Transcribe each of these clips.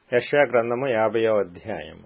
యెషయా గ్రంథము యాభయో అధ్యాయము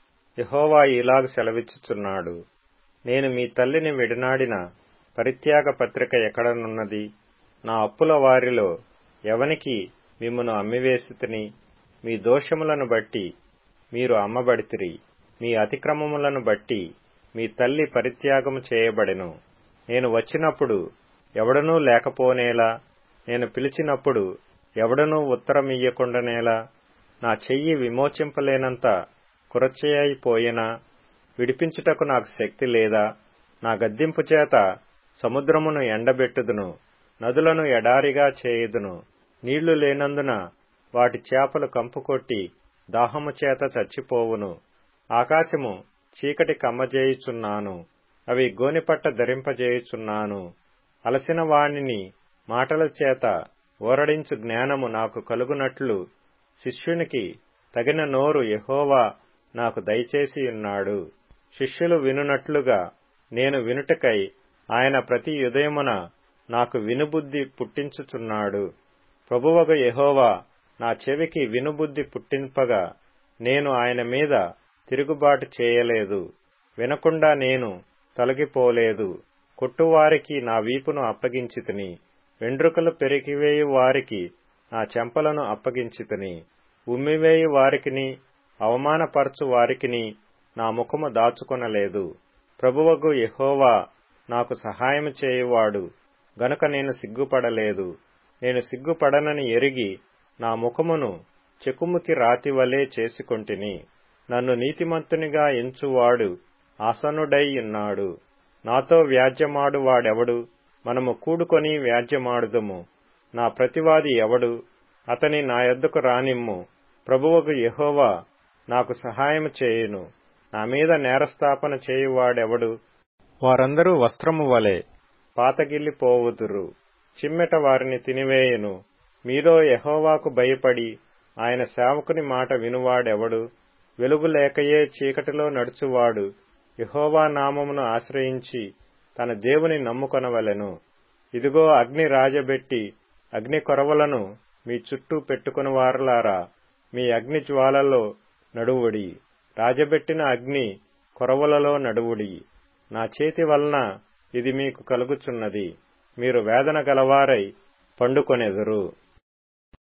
యెహోవా ఇలాగ సెలవిచ్చుచున్నాడు నేను మీ తల్లిని విడనాడిన పరిత్యాగ పత్రిక ఎక్కడనున్నది నా అప్పుల వారిలో ఎవనికి మిమ్మును అమ్మివేసితిని మీ దోషములను బట్టి మీరు అమ్మబడితిరి మీ అతిక్రమములను బట్టి మీ తల్లి పరిత్యాగము చేయబడెను నేను వచ్చినప్పుడు ఎవడనూ లేకపోనేలా నేను పిలిచినప్పుడు ఎవడనూ ఉత్తరమియ్యకుండనేలా నా చెయ్యి విమోచింపలేనంత కురచేయైపోయినా విడిపించుటకు నాకు శక్తి లేదా నా గద్దింపు చేత సముద్రమును ఎండబెట్టుదును నదులను ఎడారిగా చేయుదును నీళ్లు లేనందున వాటి చేపలు కంపుకొట్టి దాహము చేత చచ్చిపోవును ఆకాశము చీకటి కమ్మజేయుచున్నాను అవి గోనిపట్ట ధరింపజేయుచున్నాను అలసిన వానిని మాటల చేత ఓరడించు జ్ఞానము నాకు కలుగునట్లు శిష్యునికి తగిన నోరు యెహోవా నాకు దయచేసి ఉన్నాడు శిష్యులు వినునట్లుగా నేను వినుటకై ఆయన ప్రతి ఉదయమున నాకు వినుబుద్ధి పుట్టించుచున్నాడు ప్రభువగ యెహోవా నా చెవికి వినుబుద్ధి పుట్టింపగా నేను ఆయన మీద తిరుగుబాటు చేయలేదు వినకుండా నేను తొలగిపోలేదు కొట్టువారికి నా వీపును అప్పగించితిని వెండ్రుకలు పెరిగివేయు వారికి నా చెంపలను అప్పగించితిని ఉమ్మివేయు వారికిని అవమానపరచు వారికిని నా ముఖము దాచుకొనలేదు ప్రభువగు యెహోవా నాకు సహాయము చేయువాడు గనుక నేను సిగ్గుపడలేదు నేను సిగ్గుపడనని ఎరిగి నా ముఖమును చెకుముకి రాతివలే చేసుకొంటిని నన్ను నీతిమంతునిగా ఎంచువాడు ఆసనుడై ఉన్నాడు నాతో వ్యాజ్యమాడు వాడెవడు మనము కూడుకొని వ్యాజ్యమాడుదము నా ప్రతివాది ఎవడు అతని నా యొద్దకు రానిమ్ము ప్రభువుకు యెహోవా నాకు సహాయము చేయును నా మీద నేరస్థాపన చేయువాడెవడు వారందరూ వస్త్రము వలె పాతగిల్లిపోవుదురు చిమ్మెట వారిని తినివేయును మీలో యెహోవాకు భయపడి ఆయన సేవకుని మాట వినువాడెవడు వెలుగు లేకయే చీకటిలో నడుచువాడు యెహోవా నామమును ఆశ్రయించి తన దేవుని నమ్ముకొనవలెను ఇదిగో అగ్ని రాజబెట్టి అగ్ని కొరవలను మీ చుట్టూ పెట్టుకుని వారలారా మీ అగ్ని జ్వాలలో నడువుడి రాజబెట్టిన అగ్ని కొరవలలో నడువుడి నా చేతి వలన ఇది మీకు కలుగుచున్నది మీరు వేదన గలవారై పండుకొనెదరు